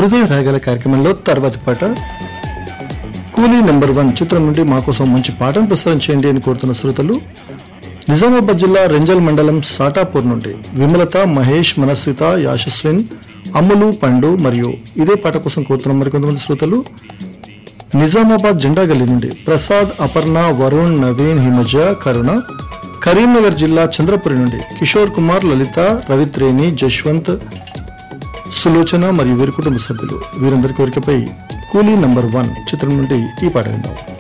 హృదయ రాగాల కార్యక్రమంలో తర్వాతి పాట కూలీ నెంబర్ వన్ చిత్రం నుండి మా కోసం మంచి పాటను ప్రసారం చేయండి అని కోరుతున్న శ్రోతలు నిజామాబాద్ జిల్లా రెంజల్ మండలం సాటాపూర్ నుండి విమలత మహేష్ మనస్సిత యాశస్విన్ అమ్ములు పండు మరియు ఇదే పాట కోసం కోరుతున్న మరికొంతమంది శ్రోతలు నిజామాబాద్ జెండా గల్లీ నుండి ప్రసాద్ అపర్ణ వరుణ్ నవీన్ హిమజ కరుణ కరీంనగర్ జిల్లా చంద్రపురి నుండి కిషోర్ కుమార్ లలిత రవిత్రేణి జశ్వంత్ సులోచన మరియు వీరి కుటుంబ సభ్యులు వీరందరి కోరికపై కూలీ నంబర్ వన్ చిత్రం నుండి ఈ పాట విందాం